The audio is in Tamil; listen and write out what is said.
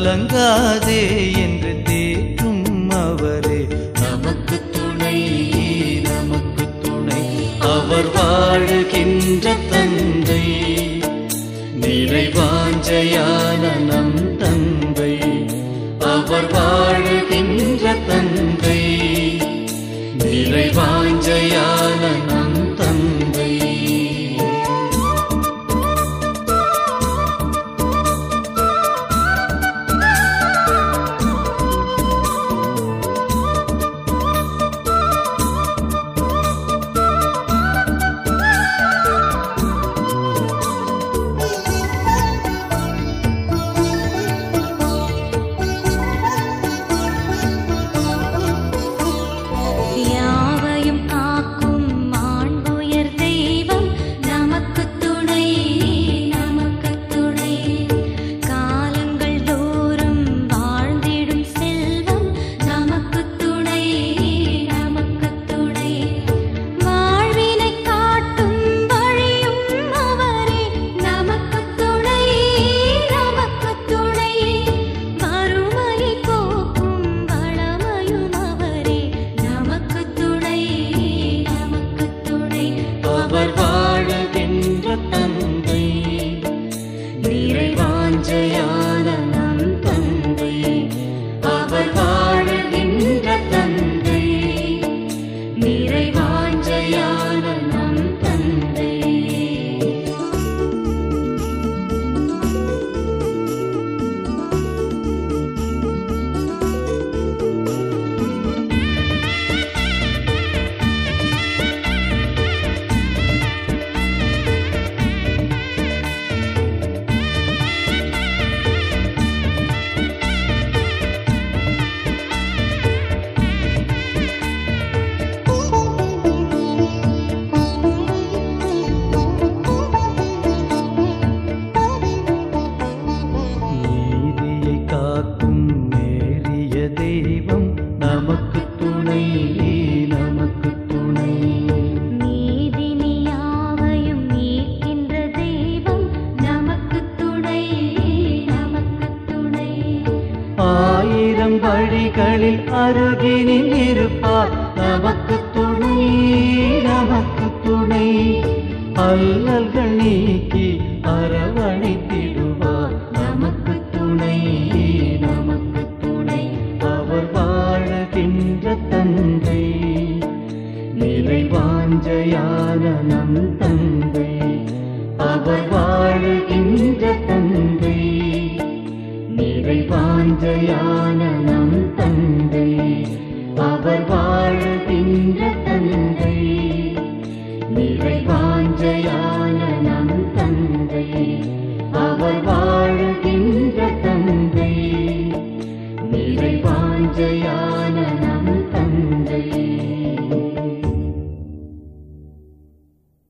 கலங்காதே என்று தேற்றும் அவரே நமக்கு துணை நமக்கு துணை அவர் வாழுகின்ற தந்தை நிறைவாஞ்சையான நம் தந்தை அவர் வாழுகின்ற தந்தை நிறைவாஞ்சையான நம் தந்தை யாவையும் காக்கும் மாண்புயர் தெய்வம் நமக்கு துணை நமக்கு துணை காலங்கள் தோறும் வாழ்ந்திடும் செல்வம் நமக்கு துணை நமக்கு துணை வாழ்வினை காட்டும் வழியும் அவரே நமக்கு துணை நமக்கு துணை வறுமையை போக்கும் வளமையும் அவரே நமக்கு துணை நமக்கு துணை அவர் வாழுகின்ற தந்தை நிறைவாஞ்சையான நம் தந்தை அவர் வாழுகின்ற தந்தை நிறைவாஞ்சையான நம் தந்தை நீதியை காக்கும் நேரிய தெய்வம் நமக்கு துணை நமக்கு துணை நீதினியாவையும் மீட்கின்ற தெய்வம் நமக்கு துணை நமக்கு துணை ஆயிரம் வழிகளில் அருகினில் இருப்பார் நமக்கு துணை நமக்கு துணை அல்லல்கள் நீக்கி அரவணைத்திடுவார் நமக்கு துணை நமக்கு துணை அவர் வாழுகின்ற தந்தை நிறைவாஞ்சையான நம் தந்தை அவர் வாழுகின்ற தந்தை நிறைவாஞ்சையான நம் தந்தை அவர் வாழுகின்ற தந்தை நிறைவாஞ்சையான நம் தந்தை